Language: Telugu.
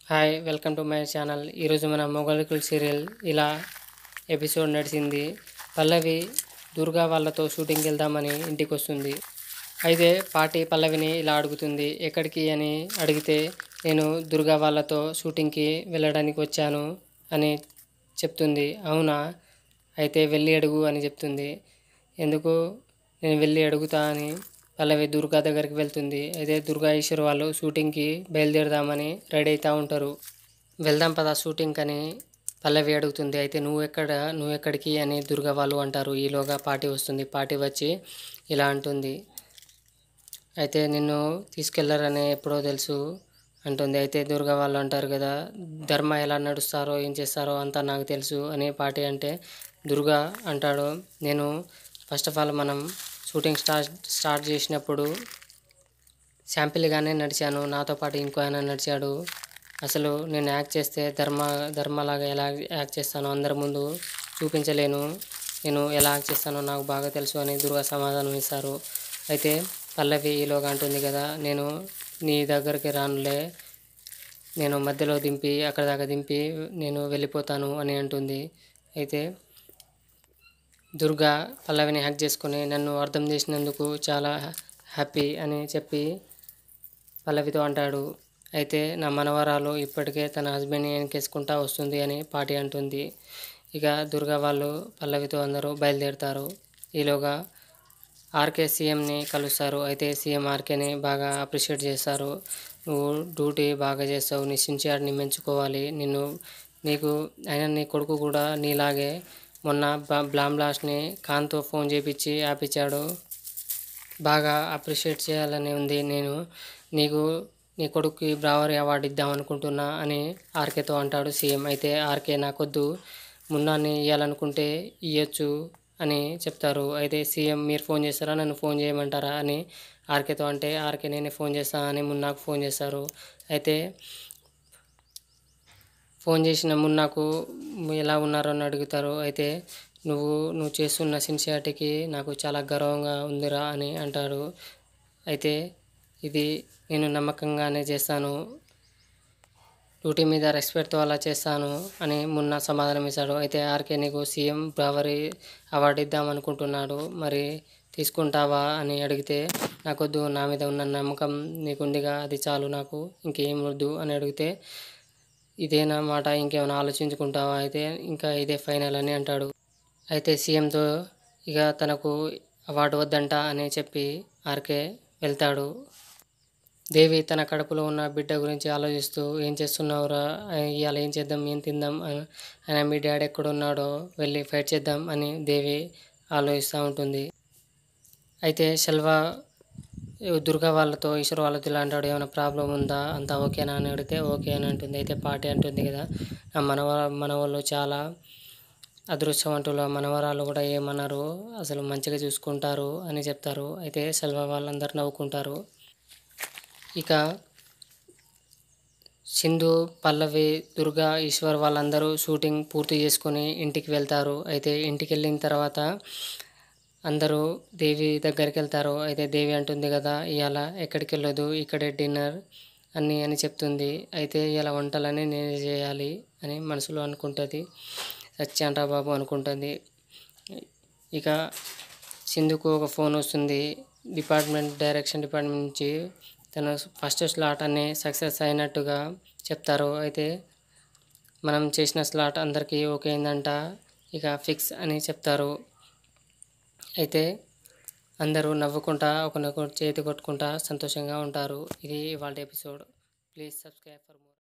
hi welcome to my channel ఈరోజు మన మొగలికుల్ సీరియల్ ఇలా ఎపిసోడ్ నడిచింది పల్లవి దుర్గా వాళ్ళతో షూటింగ్కి వెళ్దామని ఇంటికి వస్తుంది అయితే పార్టీ పల్లవిని ఇలా అడుగుతుంది ఎక్కడికి అని అడిగితే నేను దుర్గా వాళ్ళతో షూటింగ్కి వెళ్ళడానికి వచ్చాను అని చెప్తుంది అవునా అయితే వెళ్ళి అడుగు అని చెప్తుంది ఎందుకు నేను వెళ్ళి అడుగుతా అని పల్లవి దుర్గా దగ్గరికి వెళ్తుంది అయితే దుర్గా ఈశ్వర్ వాళ్ళు షూటింగ్కి బయలుదేరదామని రెడీ అవుతూ ఉంటారు వెళ్దాం పదా షూటింగ్ అని పల్లవి అడుగుతుంది అయితే నువ్వు ఎక్కడ నువ్వు ఎక్కడికి అని దుర్గా వాళ్ళు అంటారు ఈలోగా పార్టీ వస్తుంది పార్టీ వచ్చి ఇలా అంటుంది అయితే నిన్ను తీసుకెళ్లరని ఎప్పుడో తెలుసు అంటుంది అయితే దుర్గా వాళ్ళు అంటారు కదా ధర్మ ఎలా నడుస్తారో ఏం చేస్తారో అంతా నాకు తెలుసు అని పార్టీ అంటే దుర్గా అంటాడు నేను ఫస్ట్ ఆఫ్ ఆల్ మనం షూటింగ్ స్టార్ట్ స్టార్ట్ చేసినప్పుడు శాంపిల్గానే నడిచాను నాతో పాటు ఇంకో ఆయన నడిచాడు అసలు నేను యాక్ట్ చేస్తే ధర్మ ధర్మలాగా ఎలా యాక్ట్ చేస్తానో అందరి ముందు చూపించలేను నేను ఎలా యాక్ట్ చేస్తానో నాకు బాగా తెలుసు అని దుర్గా సమాధానం ఇస్తారు అయితే పల్లవి ఈలోగా అంటుంది కదా నేను నీ దగ్గరికి రానులే నేను మధ్యలో దింపి అక్కడ దాకా దింపి నేను వెళ్ళిపోతాను అని అంటుంది అయితే దుర్గా పల్లవిని హ్యాక్ చేసుకొని నన్ను అర్థం చేసినందుకు చాలా హ్యాపీ అని చెప్పి పల్లవితో అంటాడు అయితే నా మనవరాలు ఇప్పటికే తన హస్బెండ్ని వెనకేసుకుంటా వస్తుంది అని పాటి అంటుంది ఇక దుర్గా వాళ్ళు పల్లవితో అందరూ బయలుదేరుతారు ఈలోగా ఆర్కే సీఎంని కలుస్తారు అయితే సీఎం ఆర్కేని బాగా అప్రిషియేట్ చేస్తారు నువ్వు డ్యూటీ బాగా చేస్తావు నీ సిన్సియారిటీని మెచ్చుకోవాలి నిన్ను నీకు అయినా నీ కొడుకు కూడా నీలాగే మొన్న బ్లా- బ్లామ్ బ్లాస్ట్ని ఖాన్తో ఫోన్ చేపించి ఆపించాడు బాగా అప్రిషియేట్ చేయాలని ఉంది నేను నీకు నీ కొడుకుకి బ్రావరీ అవార్డు ఇద్దాం అనుకుంటున్నా అని ఆర్కేతో అంటాడు సీఎం అయితే ఆర్కే నాకొద్దు మున్నాన్ని ఇవ్వాలనుకుంటే ఇవ్వచ్చు అని చెప్తారు అయితే సీఎం మీరు ఫోన్ చేస్తారా నన్ను ఫోన్ చేయమంటారా అని ఆర్కేతో అంటే ఆర్కే నేనే ఫోన్ చేస్తా అని మున్నాకు ఫోన్ చేస్తారు అయితే ఫోన్ చేసిన మున్నాకు ఎలా ఉన్నారో అని అడుగుతారు అయితే నువ్వు నువ్వు చేస్తున్న సిన్సియారిటీకి నాకు చాలా గర్వంగా ఉందిరా అని అంటారు అయితే ఇది నేను నమ్మకంగానే చేస్తాను డ్యూటీ మీద రెస్పెక్ట్తో అలా చేస్తాను అని మున్న సమాధానం ఇస్తాడు అయితే ఆర్కే నీకు సీఎం బ్రావరీ అవార్డు ఇద్దాం అనుకుంటున్నాడు మరి తీసుకుంటావా అని అడిగితే నాకొద్దు నా మీద ఉన్న నమ్మకం నీకుందిగా అది చాలు నాకు ఇంకేం వద్దు అని అడిగితే ఇదేనా మాట ఇంకేమైనా ఆలోచించుకుంటావా అయితే ఇంకా ఇదే ఫైనల్ అని అంటాడు అయితే సీఎంతో ఇక తనకు అవార్డు వద్దంట అని చెప్పి ఆర్కే వెళ్తాడు దేవి తన కడుపులో ఉన్న బిడ్డ గురించి ఆలోచిస్తూ ఏం చేస్తున్నావురా ఇవాళ ఏం చేద్దాం ఏం తిందాం అని ఆయన మీ డాడీ ఎక్కడున్నాడో వెళ్ళి ఫైట్ చేద్దాం అని దేవి ఆలోచిస్తూ ఉంటుంది అయితే సెల్వ దుర్గా వాళ్ళతో ఈశ్వర్ వాళ్ళతో ఇలా అంటాడు ఏమైనా ప్రాబ్లం ఉందా అంతా ఓకేనా అని అడిగితే ఓకే అని అంటుంది అయితే పార్టీ అంటుంది కదా నా మనవ మనవాళ్ళు చాలా అదృష్టవంతుల మనవరాలు కూడా ఏమన్నారు అసలు మంచిగా చూసుకుంటారు అని చెప్తారు అయితే సెల్వ వాళ్ళందరూ నవ్వుకుంటారు ఇక సింధు పల్లవి దుర్గా ఈశ్వర్ వాళ్ళందరూ షూటింగ్ పూర్తి చేసుకొని ఇంటికి వెళ్తారు అయితే ఇంటికి వెళ్ళిన తర్వాత అందరూ దేవి దగ్గరికి వెళ్తారు అయితే దేవి అంటుంది కదా ఇవాళ ఎక్కడికి వెళ్ళదు ఇక్కడే డిన్నర్ అన్నీ అని చెప్తుంది అయితే ఇలా వంటలన్నీ నేనే చేయాలి అని మనసులో అనుకుంటుంది సత్యాంట్రా బాబు అనుకుంటుంది ఇక సింధుకు ఒక ఫోన్ వస్తుంది డిపార్ట్మెంట్ డైరెక్షన్ డిపార్ట్మెంట్ నుంచి తన ఫస్ట్ స్లాట్ అనే సక్సెస్ అయినట్టుగా చెప్తారు అయితే మనం చేసిన స్లాట్ అందరికీ ఓకే అయిందంట ఇక ఫిక్స్ అని చెప్తారు అయితే అందరూ నవ్వుకుంటా ఒకరినొకరు చేతి కొట్టుకుంటా సంతోషంగా ఉంటారు ఇది వాళ్ళ episode please subscribe for more